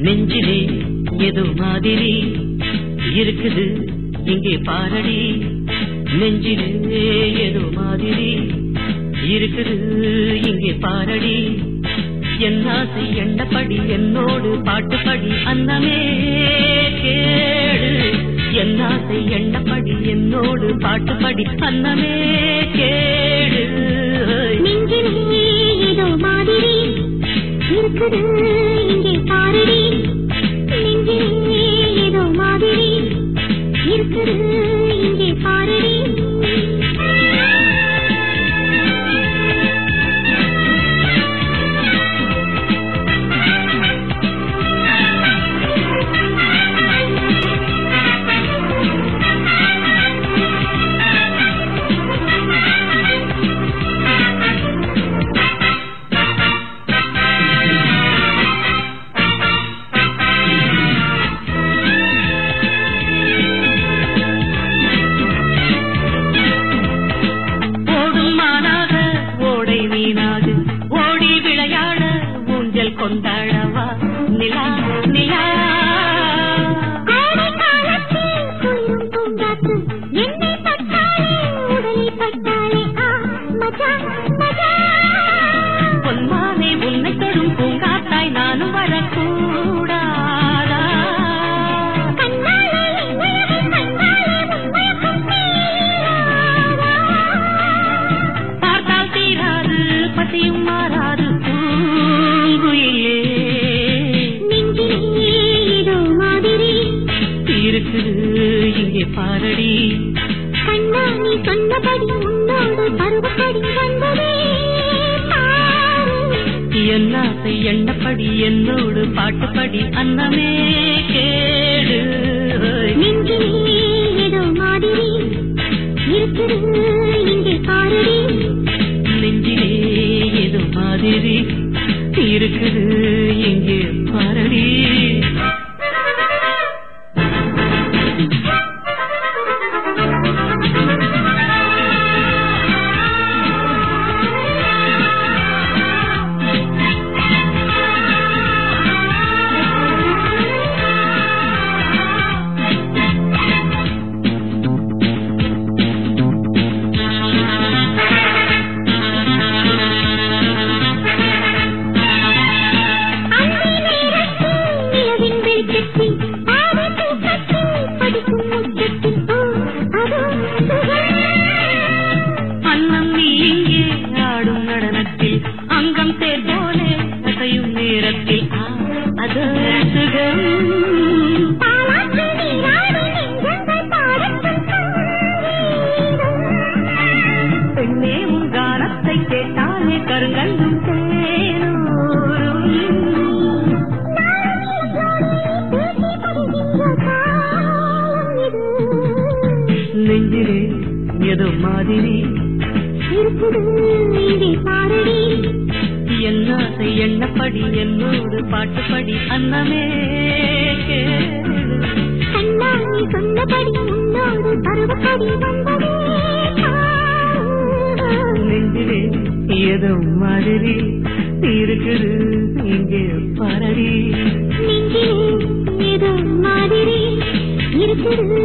நெஞ்சிலே ஏதோ மாதிரி இருக்குது இங்கே பாரடி நெஞ்சிலே ஏதோ மாதிரி இருக்குது இங்கே பாரடி என் ஆசை எண்ணப்படி என்னோடு பாட்டுப்படி அன்னமே கேடு என் ஆசை எண்ணப்படி என்னோடு பாட்டுப்படி அன்னமே கேடு நெஞ்சிலே ஏதோ மாதிரி இருக்குது இங்கே பாரடி நெஞ்சிலே ஏதோ மாதிரி இருக்குது இங்கே பாரடி ஓடும் மானாக ஓடை மீனாக ஓடி விளையாட ஊஞ்சல் கொண்டாடவா நிலா நிலா கோடை காலத்தில் குளிரும் பூங்காற்று என்னை பட்டாலே உடலை பட்டாலே ஆ மஜா மஜா பொன்மானை உன்னை தொடும் பூங்காத்தாய் நானும் வரக்கூடாதா கண்ணாலே எங்களையும் கண்ணாலே உன்மயக்கும் நீராடா. பார்த்தால் தீராது பசியும் மாறாது பூங்குயிலே நெஞ்சிலே ஏதோ மாதிரி இருக்குது இங்கே பாரடி கண்ணா நீ சொன்னபடி உன்னோடு பருவப்படி வந்ததே பாரு. என் ஆசை எண்ணப்படி என்னோடு பாட்டுப்படி அன்னமே கேடு நெஞ்சிலே ஏதோ மாதிரி இருக்குது இங்கே பாருடி நெஞ்சிலே ஏதோ மாதிரி இருக்குது இங்கே பாரடி அந்தி நேரத்தில் நிலவின் வெளிச்சத்தில் ஆவி தூக்கத்தில் படிக்கும் முற்றத்தில் ஓ அதோ சுகம் அன்னம் நீ இங்கே ஆடும் நடனத்தில் அங்கம் தேர் போலே அசையும் நேரத்தில் ஆ, அது சுகம் தாலாட்டு நீராடி நெஞ்சங்கள் பாடட்டும் சங்கீதம். பெண்ணே உன் கானத்தை கேட்டாலே கருங்கல்லும் தேனூரும் நெஞ்சிலே ஏதோ மாதிரி என் ஆசை எண்ணப்படி என்னோடு பாட்டுப்படி அன்னமே கேளு. நெஞ்சிலே ஏதோ மாதிரி இருக்குது இங்கே பாரடி நெஞ்சிலே ஏதோ மாதிரி இருக்குது